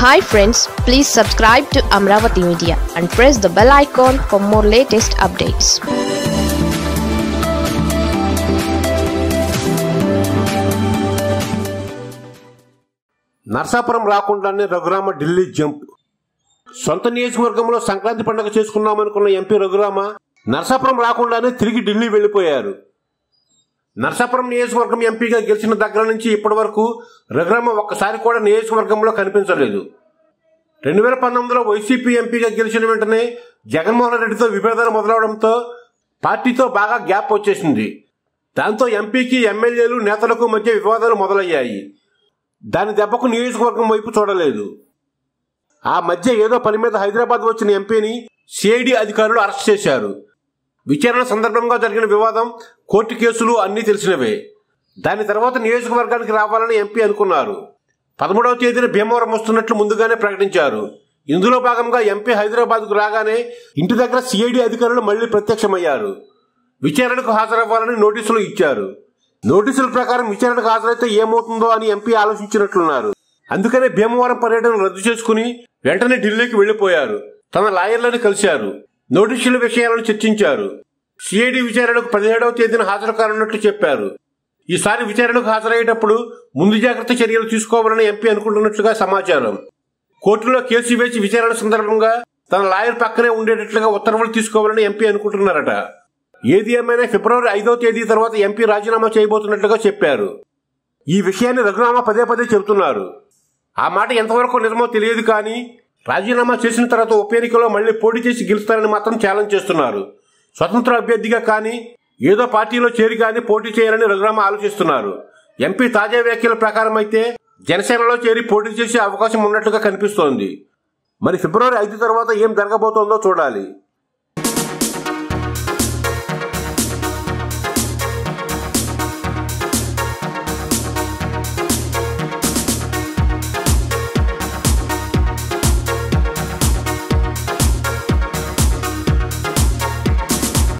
hi friends please subscribe to Amaravati Media and press the bell icon for more latest updates Narsapuram రాకుండానే Raghurama Delhi jump సొంత నియోజకవర్గంలో సంక్రాంతి పండుగ చేసుకున్నామనుకున్న MP Raghurama Narsapuram రాకుండానే తిరిగి ఢిల్లీ వెళ్లిపోయారు నర్సాపురం నియోజకవర్గం ఎంపీగా గెలిచిన దగ్గర నుంచి ఇప్పటి వరకు రఘురామ ఒక్కసారి కూడా నియోజకవర్గంలో కనిపించలేదు రెండు వేల పంతొమ్మిదిలో వైసీపీ ఎంపీగా గెలిచిన వెంటనే జగన్మోహన్ రెడ్డితో విభేదాలు మొదలవడంతో పార్టీతో బాగా గ్యాప్ వచ్చేసింది దాంతో ఎంపీకి ఎమ్మెల్యేలు నేతలకు మధ్య వివాదాలు మొదలయ్యాయి దాని దెబ్బకు నియోజకవర్గం వైపు చూడలేదు ఆ మధ్య ఏదో పని మీద హైదరాబాద్ వచ్చిన ఎంపీని సిఐడి అధికారులు అరెస్ట్ చేశారు విచారణ సందర్భంగా జరిగిన వివాదం కోర్టు కేసులు అన్నీ తెలిసినవే దాని తర్వాత నియోజకవర్గానికి రావాలని ఎంపీ అనుకున్నారు పదమూడవ తేదీన భీమవరం వస్తున్నట్లు ముందుగానే ప్రకటించారు ఇందులో భాగంగా ఎంపీ హైదరాబాద్కు రాగానే ఇంటి దగ్గర సిఐడి అధికారులు మళ్లీ ప్రత్యక్షమయ్యారు విచారణకు హాజరవ్వాలని నోటీసులు ఇచ్చారు నోటీసుల ప్రకారం విచారణకు హాజరైతే ఏమవుతుందో అని ఎంపీ ఆలోచించినట్లున్నారు అందుకనే భీమవరం పర్యటన రద్దు చేసుకుని వెంటనే ఢిల్లీకి వెళ్లిపోయారు తన లాయర్లను కలిశారు నోటీసుల విషయాలను చర్చించారు సిఐడి విచారణకు పదిహేడవ తేదీన హాజరు కానున్నట్లు చెప్పారు ఈసారి విచారణకు హాజరయ్యేటప్పుడు ముందు జాగ్రత్త చర్యలు తీసుకోవాలని ఎంపీ అనుకుంటున్నట్లుగా సమాచారం కోర్టులో కేసు వేసి విచారణ సందర్భంగా తన లాయర్ పక్కనే ఉండేటట్లుగా ఉత్తర్వులు తీసుకోవాలని ఎంపీ అనుకుంటున్నారట ఏది ఏమైనా ఫిబ్రవరి ఐదో తేదీ తర్వాత ఎంపీ రాజీనామా చేయబోతున్నట్లుగా చెప్పారు ఈ విషయాన్ని రఘురామ పదే పదే చెబుతున్నారు ఆ మాట ఎంతవరకు నిజమో తెలియదు కానీ రాజీనామా చేసిన తర్వాత ఉప ఎన్నికలో మళ్లీ పోటీ చేసి గెలుస్తారని మాత్రం ఛాలెంజ్ చేస్తున్నారు స్వతంత్ర అభ్యర్థిగా కానీ ఏదో పార్టీలో చేరి కానీ పోటీ చేయాలని రఘురామ ఆలోచిస్తున్నారు ఎంపీ తాజా వ్యాఖ్యల ప్రకారం అయితే జనసేనలో చేరి పోటీ చేసే అవకాశం ఉన్నట్లుగా కనిపిస్తోంది మరి ఫిబ్రవరి ఐదు తర్వాత ఏం జరగబోతోందో చూడాలి